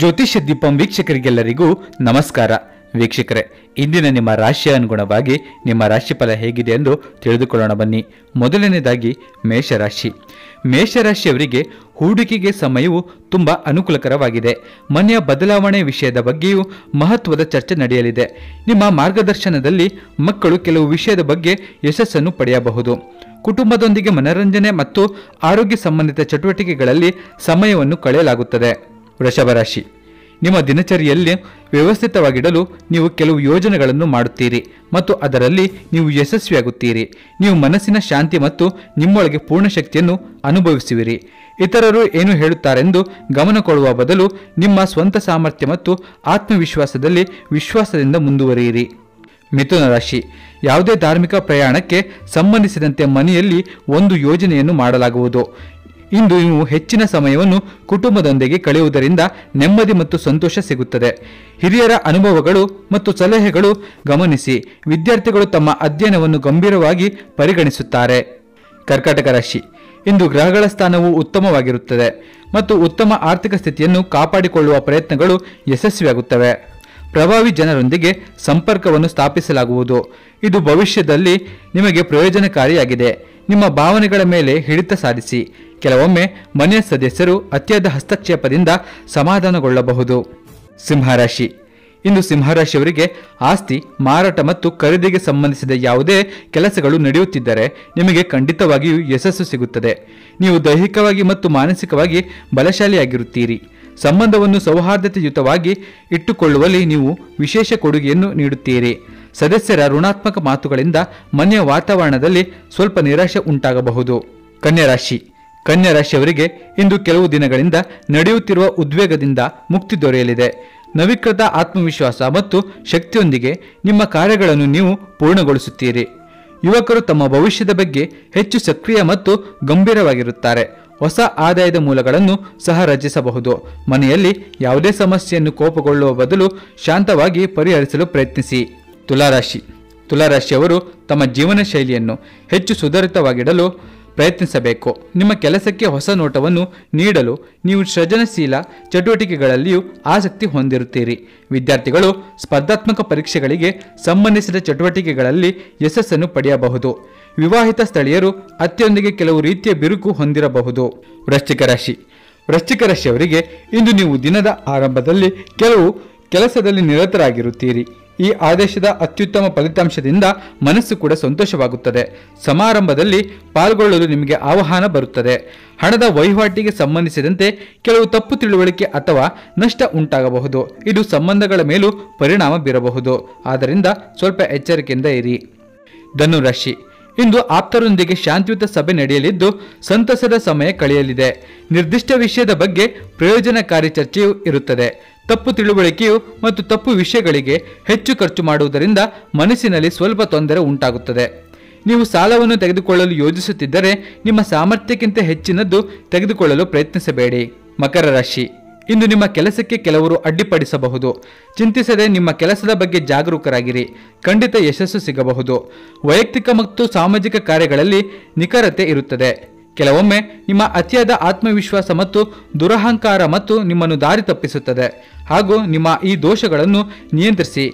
ಜ್ಯೋತಿಷ್ಯ ದೀಪಂ ವೀಕ್ಷಕರಿಗೆಲ್ಲರಿಗೂ ನಮಸ್ಕಾರ ವೀಕ್ಷಕರೇ ಇಂದಿನ ನಿಮ್ಮ ರಾಶಿಯ ಅನುಗುಣವಾಗಿ ನಿಮ್ಮ ರಾಶಿಫಲ ಹೇಗಿದೆ ಎಂದು ತಿಳಿದುಕೊಳ್ಳೋಣ ಬನ್ನಿ ಮೊದಲನೇದಾಗಿ ಮೇಷರಾಶಿ ಮೇಷರಾಶಿಯವರಿಗೆ ಹೂಡಿಕೆಗೆ ಸಮಯವು ತುಂಬ ಅನುಕೂಲಕರವಾಗಿದೆ ಮನೆಯ ಬದಲಾವಣೆ ವಿಷಯದ ಬಗ್ಗೆಯೂ ಮಹತ್ವದ ಚರ್ಚೆ ನಡೆಯಲಿದೆ ನಿಮ್ಮ ಮಾರ್ಗದರ್ಶನದಲ್ಲಿ ಮಕ್ಕಳು ಕೆಲವು ವಿಷಯದ ಬಗ್ಗೆ ಯಶಸ್ಸನ್ನು ಪಡೆಯಬಹುದು ಕುಟುಂಬದೊಂದಿಗೆ ಮನರಂಜನೆ ಮತ್ತು ಆರೋಗ್ಯ ಸಂಬಂಧಿತ ಚಟುವಟಿಕೆಗಳಲ್ಲಿ ಸಮಯವನ್ನು ಕಳೆಯಲಾಗುತ್ತದೆ ವೃಷಭ ರಾಶಿ ನಿಮ್ಮ ದಿನಚರಿಯಲ್ಲಿ ವ್ಯವಸ್ಥಿತವಾಗಿಡಲು ನೀವು ಕೆಲವು ಯೋಜನೆಗಳನ್ನು ಮಾಡುತ್ತೀರಿ ಮತ್ತು ಅದರಲ್ಲಿ ನೀವು ಯಶಸ್ವಿಯಾಗುತ್ತೀರಿ ನೀವು ಮನಸ್ಸಿನ ಶಾಂತಿ ಮತ್ತು ನಿಮ್ಮೊಳಗೆ ಪೂರ್ಣ ಶಕ್ತಿಯನ್ನು ಅನುಭವಿಸುವಿರಿ ಇತರರು ಏನು ಹೇಳುತ್ತಾರೆಂದು ಗಮನ ಕೊಡುವ ಬದಲು ನಿಮ್ಮ ಸ್ವಂತ ಸಾಮರ್ಥ್ಯ ಮತ್ತು ಆತ್ಮವಿಶ್ವಾಸದಲ್ಲಿ ವಿಶ್ವಾಸದಿಂದ ಮುಂದುವರಿಯಿರಿ ಮಿಥುನ ರಾಶಿ ಯಾವುದೇ ಧಾರ್ಮಿಕ ಪ್ರಯಾಣಕ್ಕೆ ಸಂಬಂಧಿಸಿದಂತೆ ಮನೆಯಲ್ಲಿ ಒಂದು ಯೋಜನೆಯನ್ನು ಮಾಡಲಾಗುವುದು ಇಂದು ನೀವು ಹೆಚ್ಚಿನ ಸಮಯವನ್ನು ಕುಟುಂಬದೊಂದಿಗೆ ಕಳೆಯುವುದರಿಂದ ನೆಮ್ಮದಿ ಮತ್ತು ಸಂತೋಷ ಸಿಗುತ್ತದೆ ಹಿರಿಯರ ಅನುಭವಗಳು ಮತ್ತು ಸಲಹೆಗಳು ಗಮನಿಸಿ ವಿದ್ಯಾರ್ಥಿಗಳು ತಮ್ಮ ಅಧ್ಯಯನವನ್ನು ಗಂಭೀರವಾಗಿ ಪರಿಗಣಿಸುತ್ತಾರೆ ಕರ್ಕಾಟಕ ರಾಶಿ ಇಂದು ಗ್ರಹಗಳ ಸ್ಥಾನವು ಉತ್ತಮವಾಗಿರುತ್ತದೆ ಮತ್ತು ಉತ್ತಮ ಆರ್ಥಿಕ ಸ್ಥಿತಿಯನ್ನು ಕಾಪಾಡಿಕೊಳ್ಳುವ ಪ್ರಯತ್ನಗಳು ಯಶಸ್ವಿಯಾಗುತ್ತವೆ ಪ್ರಭಾವಿ ಜನರೊಂದಿಗೆ ಸಂಪರ್ಕವನ್ನು ಸ್ಥಾಪಿಸಲಾಗುವುದು ಇದು ಭವಿಷ್ಯದಲ್ಲಿ ನಿಮಗೆ ಪ್ರಯೋಜನಕಾರಿಯಾಗಿದೆ ನಿಮ್ಮ ಭಾವನೆಗಳ ಮೇಲೆ ಹಿಡಿತ ಸಾಧಿಸಿ ಕೆಲವೊಮ್ಮೆ ಮನೆಯ ಸದಸ್ಯರು ಅತ್ಯಧ ಹಸ್ತಕ್ಷೇಪದಿಂದ ಸಮಾಧಾನಗೊಳ್ಳಬಹುದು ಸಿಂಹರಾಶಿ ಇಂದು ಸಿಂಹರಾಶಿಯವರಿಗೆ ಆಸ್ತಿ ಮಾರಾಟ ಮತ್ತು ಖರೀದಿಗೆ ಸಂಬಂಧಿಸಿದ ಯಾವುದೇ ಕೆಲಸಗಳು ನಡೆಯುತ್ತಿದ್ದರೆ ನಿಮಗೆ ಖಂಡಿತವಾಗಿಯೂ ಯಶಸ್ಸು ಸಿಗುತ್ತದೆ ನೀವು ದೈಹಿಕವಾಗಿ ಮತ್ತು ಮಾನಸಿಕವಾಗಿ ಬಲಶಾಲಿಯಾಗಿರುತ್ತೀರಿ ಸಂಬಂಧವನ್ನು ಸೌಹಾರ್ದತೆಯುತವಾಗಿ ಇಟ್ಟುಕೊಳ್ಳುವಲ್ಲಿ ನೀವು ವಿಶೇಷ ಕೊಡುಗೆಯನ್ನು ನೀಡುತ್ತೀರಿ ಸದಸ್ಯರ ಋಣಾತ್ಮಕ ಮಾತುಗಳಿಂದ ಮನೆಯ ವಾತಾವರಣದಲ್ಲಿ ಸ್ವಲ್ಪ ನಿರಾಶೆ ಉಂಟಾಗಬಹುದು ಕನ್ಯಾ ರಾಶಿ ಕನ್ಯಾ ರಾಶಿಯವರಿಗೆ ಇಂದು ಕೆಲವು ದಿನಗಳಿಂದ ನಡೆಯುತ್ತಿರುವ ಉದ್ವೇಗದಿಂದ ಮುಕ್ತಿ ದೊರೆಯಲಿದೆ ನವೀಕೃತ ಆತ್ಮವಿಶ್ವಾಸ ಮತ್ತು ಶಕ್ತಿಯೊಂದಿಗೆ ನಿಮ್ಮ ಕಾರ್ಯಗಳನ್ನು ನೀವು ಪೂರ್ಣಗೊಳಿಸುತ್ತೀರಿ ಯುವಕರು ತಮ್ಮ ಭವಿಷ್ಯದ ಬಗ್ಗೆ ಹೆಚ್ಚು ಸಕ್ರಿಯ ಮತ್ತು ಗಂಭೀರವಾಗಿರುತ್ತಾರೆ ಹೊಸ ಆದಾಯದ ಮೂಲಗಳನ್ನು ಸಹ ರಚಿಸಬಹುದು ಮನೆಯಲ್ಲಿ ಯಾವುದೇ ಸಮಸ್ಯೆಯನ್ನು ಕೋಪಗೊಳ್ಳುವ ಬದಲು ಶಾಂತವಾಗಿ ಪರಿಹರಿಸಲು ಪ್ರಯತ್ನಿಸಿ ತುಲಾರಾಶಿ ತುಲಾರಾಶಿಯವರು ತಮ್ಮ ಜೀವನ ಶೈಲಿಯನ್ನು ಹೆಚ್ಚು ಸುಧಾರಿತವಾಗಿಡಲು ಪ್ರಯತ್ನಿಸಬೇಕು ನಿಮ್ಮ ಕೆಲಸಕ್ಕೆ ಹೊಸ ನೋಟವನ್ನು ನೀಡಲು ನೀವು ಸೃಜನಶೀಲ ಚಟುವಟಿಕೆಗಳಲ್ಲಿಯೂ ಆಸಕ್ತಿ ಹೊಂದಿರುತ್ತೀರಿ ವಿದ್ಯಾರ್ಥಿಗಳು ಸ್ಪರ್ಧಾತ್ಮಕ ಪರೀಕ್ಷೆಗಳಿಗೆ ಸಂಬಂಧಿಸಿದ ಚಟುವಟಿಕೆಗಳಲ್ಲಿ ಯಶಸ್ಸನ್ನು ಪಡೆಯಬಹುದು ವಿವಾಹಿತ ಸ್ಥಳೀಯರು ಅತ್ತೆಯೊಂದಿಗೆ ಕೆಲವು ರೀತಿಯ ಬಿರುಕು ಹೊಂದಿರಬಹುದು ವೃಶ್ಚಿಕ ರಾಶಿ ವೃಶ್ಚಿಕ ರಾಶಿಯವರಿಗೆ ಇಂದು ನೀವು ದಿನದ ಆರಂಭದಲ್ಲಿ ಕೆಲವು ಕೆಲಸದಲ್ಲಿ ನಿರತರಾಗಿರುತ್ತೀರಿ ಈ ಆದೇಶದ ಅತ್ಯುತ್ತಮ ಫಲಿತಾಂಶದಿಂದ ಮನಸ್ಸು ಕೂಡ ಸಂತೋಷವಾಗುತ್ತದೆ ಸಮಾರಂಭದಲ್ಲಿ ಪಾಲ್ಗೊಳ್ಳಲು ನಿಮಗೆ ಆಹ್ವಾನ ಬರುತ್ತದೆ ಹಣದ ವಹಿವಾಟಿಗೆ ಸಂಬಂಧಿಸಿದಂತೆ ಕೆಲವು ತಪ್ಪು ತಿಳುವಳಿಕೆ ಅಥವಾ ನಷ್ಟ ಉಂಟಾಗಬಹುದು ಇದು ಸಂಬಂಧಗಳ ಮೇಲೂ ಪರಿಣಾಮ ಬೀರಬಹುದು ಆದ್ದರಿಂದ ಸ್ವಲ್ಪ ಎಚ್ಚರಿಕೆಯಿಂದ ಇರಿ ಧನುರಾಶಿ ಇಂದು ಆಪ್ತರೊಂದಿಗೆ ಶಾಂತಿಯುತ ಸಭೆ ನಡೆಯಲಿದ್ದು ಸಂತಸದ ಸಮಯ ಕಳೆಯಲಿದೆ ನಿರ್ದಿಷ್ಟ ವಿಷಯದ ಬಗ್ಗೆ ಪ್ರಯೋಜನಕಾರಿ ಚರ್ಚೆಯೂ ಇರುತ್ತದೆ ತಪ್ಪು ತಿಳುವಳಿಕೆಯು ಮತ್ತು ತಪ್ಪು ವಿಷಯಗಳಿಗೆ ಹೆಚ್ಚು ಖರ್ಚು ಮಾಡುವುದರಿಂದ ಮನಸ್ಸಿನಲ್ಲಿ ಸ್ವಲ್ಪ ತೊಂದರೆ ಉಂಟಾಗುತ್ತದೆ ನೀವು ಸಾಲವನ್ನು ತೆಗೆದುಕೊಳ್ಳಲು ಯೋಜಿಸುತ್ತಿದ್ದರೆ ನಿಮ್ಮ ಸಾಮರ್ಥ್ಯಕ್ಕಿಂತ ಹೆಚ್ಚಿನದ್ದು ತೆಗೆದುಕೊಳ್ಳಲು ಪ್ರಯತ್ನಿಸಬೇಡಿ ಮಕರ ರಾಶಿ ಇಂದು ನಿಮ್ಮ ಕೆಲಸಕ್ಕೆ ಕೆಲವರು ಅಡ್ಡಿಪಡಿಸಬಹುದು ಚಿಂತಿಸದೆ ನಿಮ್ಮ ಕೆಲಸದ ಬಗ್ಗೆ ಜಾಗರೂಕರಾಗಿರಿ ಖಂಡಿತ ಯಶಸ್ಸು ಸಿಗಬಹುದು ವೈಯಕ್ತಿಕ ಮತ್ತು ಸಾಮಾಜಿಕ ಕಾರ್ಯಗಳಲ್ಲಿ ನಿಖರತೆ ಇರುತ್ತದೆ ಕೆಲವೊಮ್ಮೆ ನಿಮ್ಮ ಅತಿಯಾದ ಆತ್ಮವಿಶ್ವಾಸ ಮತ್ತು ದುರಹಂಕಾರ ಮತ್ತು ನಿಮ್ಮನ್ನು ದಾರಿ ತಪ್ಪಿಸುತ್ತದೆ ಹಾಗೂ ನಿಮ್ಮ ಈ ದೋಷಗಳನ್ನು ನಿಯಂತ್ರಿಸಿ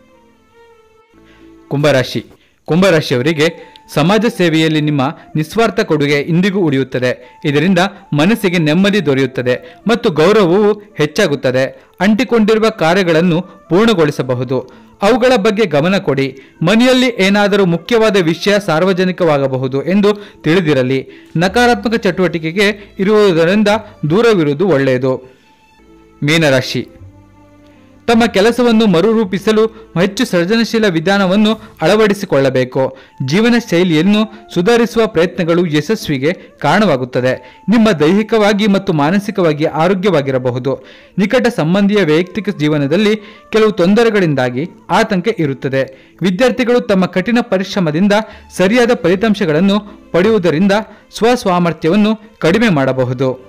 ಕುಂಭರಾಶಿ ಕುಂಭರಾಶಿಯವರಿಗೆ ಸಮಾಜ ಸೇವೆಯಲ್ಲಿ ನಿಮ್ಮ ನಿಸ್ವಾರ್ಥ ಕೊಡುಗೆ ಇಂದಿಗೂ ಉಳಿಯುತ್ತದೆ ಇದರಿಂದ ಮನಸ್ಸಿಗೆ ನೆಮ್ಮದಿ ದೊರೆಯುತ್ತದೆ ಮತ್ತು ಗೌರವವು ಹೆಚ್ಚಾಗುತ್ತದೆ ಅಂಟಿಕೊಂಡಿರುವ ಕಾರ್ಯಗಳನ್ನು ಪೂರ್ಣಗೊಳಿಸಬಹುದು ಅವುಗಳ ಬಗ್ಗೆ ಗಮನ ಕೊಡಿ ಮನೆಯಲ್ಲಿ ಏನಾದರೂ ಮುಖ್ಯವಾದ ವಿಷಯ ಸಾರ್ವಜನಿಕವಾಗಬಹುದು ಎಂದು ತಿಳಿದಿರಲಿ ನಕಾರಾತ್ಮಕ ಚಟುವಟಿಕೆಗೆ ಇರುವುದರಿಂದ ದೂರವಿರುವುದು ಒಳ್ಳೆಯದು ಮೀನರಾಶಿ ತಮ್ಮ ಕೆಲಸವನ್ನು ಮರುರೂಪಿಸಲು ಹೆಚ್ಚು ಸೃಜನಶೀಲ ವಿಧಾನವನ್ನು ಅಳವಡಿಸಿಕೊಳ್ಳಬೇಕು ಜೀವನ ಶೈಲಿಯನ್ನು ಸುಧಾರಿಸುವ ಪ್ರಯತ್ನಗಳು ಯಶಸ್ವಿಗೆ ಕಾರಣವಾಗುತ್ತದೆ ನಿಮ್ಮ ದೈಹಿಕವಾಗಿ ಮತ್ತು ಮಾನಸಿಕವಾಗಿ ಆರೋಗ್ಯವಾಗಿರಬಹುದು ನಿಕಟ ಸಂಬಂಧಿಯ ವೈಯಕ್ತಿಕ ಜೀವನದಲ್ಲಿ ಕೆಲವು ತೊಂದರೆಗಳಿಂದಾಗಿ ಆತಂಕ ಇರುತ್ತದೆ ವಿದ್ಯಾರ್ಥಿಗಳು ತಮ್ಮ ಕಠಿಣ ಪರಿಶ್ರಮದಿಂದ ಸರಿಯಾದ ಫಲಿತಾಂಶಗಳನ್ನು ಪಡೆಯುವುದರಿಂದ ಸ್ವಸಾಮರ್ಥ್ಯವನ್ನು ಕಡಿಮೆ ಮಾಡಬಹುದು